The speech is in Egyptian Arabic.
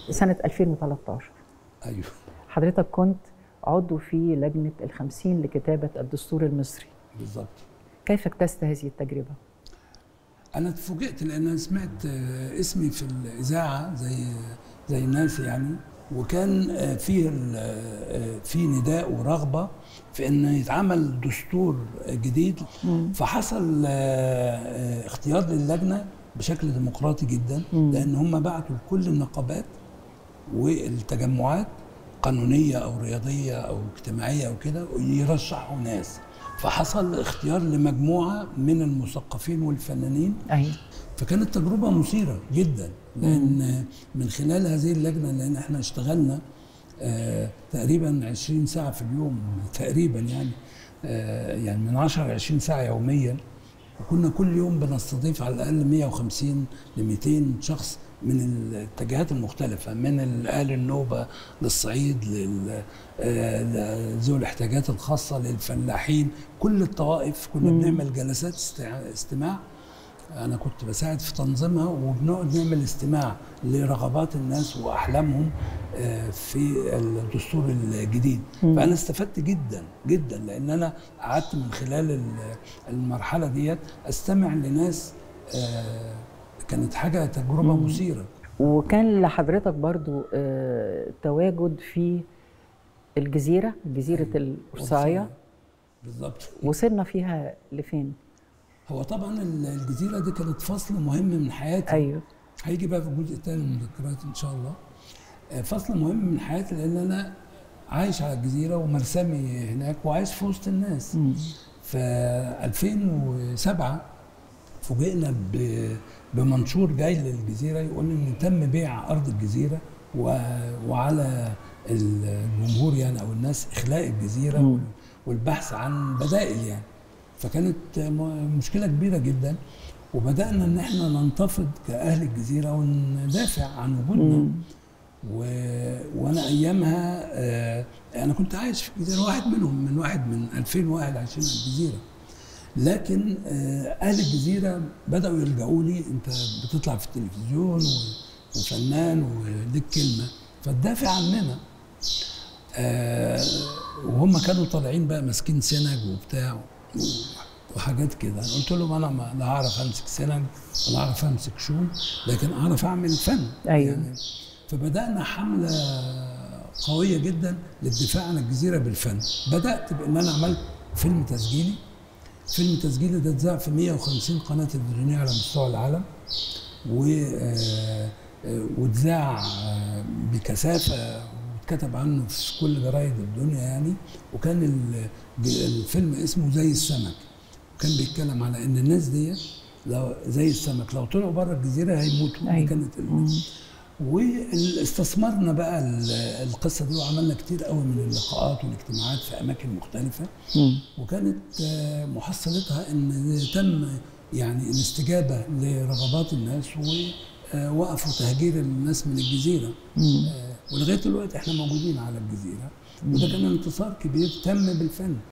سنة 2013 ايوه حضرتك كنت عضو في لجنة الخمسين لكتابة الدستور المصري بالظبط كيف اكتست هذه التجربة؟ انا اتفوجئت لان انا سمعت آه، اسمي في الاذاعه زي زي الناس يعني وكان آه، فيه ال- آه، في نداء ورغبه في ان يتعمل دستور جديد فحصل آه، آه، اختيار للجنه بشكل ديمقراطي جدا لان هم بعتوا لكل النقابات والتجمعات قانونيه او رياضيه او اجتماعيه او كده يرشحوا ناس فحصل اختيار لمجموعه من المثقفين والفنانين أيوة فكانت تجربه مثيره جدا لان من خلال هذه اللجنه لان احنا اشتغلنا آه تقريبا 20 ساعه في اليوم تقريبا يعني آه يعني من 10 ل 20 ساعه يوميا وكنا كل يوم بنستضيف على الاقل 150 ل 200 شخص من الاتجاهات المختلفه من اهل النوبه للصعيد لل آه، لذوي الاحتياجات الخاصه للفلاحين كل الطوائف كنا بنعمل جلسات استع- استماع انا كنت بساعد في تنظيمها وبنقعد نعمل استماع لرغبات الناس واحلامهم آه، في الدستور الجديد فانا استفدت جدا جدا لان انا قعدت من خلال ال- المرحله ديت استمع لناس آه، كانت حاجه تجربه مثيره وكان لحضرتك برضو آه، تواجد في الجزيرة جزيرة القرصاية بالظبط وصلنا فيها لفين؟ هو طبعا الجزيره دي كانت فصل مهم من حياتي أيوه هيجي بقى في الجزء الثاني من المذكرات ان شاء الله آه، فصل مهم من حياتي لان انا عايش على الجزيره ومرسمي هناك وعايش في وسط الناس في 2007 فوجئنا ب- بمنشور جاي للجزيره يقول ان تم بيع ارض الجزيره و- وعلى الجمهور يعني او الناس اخلاء الجزيره وال- والبحث عن بدائل يعني فكانت م- مشكله كبيره جدا وبدانا ان احنا ننتفض كاهل الجزيره وندافع عن وجودنا و... وانا ايامها آه انا كنت عايش في الجزيره واحد منهم من واحد من 2000 واحد عايشين على الجزيره لكن آه اهل الجزيره بداوا يلجأوا لي انت بتطلع في التلفزيون و... وفنان وليك كلمه فتدافع عننا آه وهم كانوا طالعين بقى ماسكين سنج وبتاع و- وحاجات كده انا قلت لهم انا ما لا اعرف امسك سنج ولا اعرف امسك شوم لكن اعرف اعمل فن أيوة. يعني فبدانا حمله قويه جدا للدفاع عن الجزيره بالفن بدات بان انا عملت فيلم تسجيلي فيلم تسجيلي ده اتذاع في 150 قناه تلفزيونيه على مستوى العالم و آه، آه، واتذاع آه، بكثافه واتكتب عنه في كل جرايد الدنيا يعني وكان ال- الفيلم اسمه زي السمك وكان بيتكلم على ان الناس دي لو زي السمك لو طلعوا بره الجزيره هيموتوا دي أيوة. كانت ال- واستثمرنا بقى ال- القصه دي وعملنا كتير قوي من اللقاءات والاجتماعات في اماكن مختلفه مم. وكانت آه، محصلتها ان تم يعني الاستجابه لرغبات الناس ووقفوا تهجير الناس من الجزيره آه، ولغايه دلوقتي احنا موجودين على الجزيره وده كان انتصار كبير تم بالفن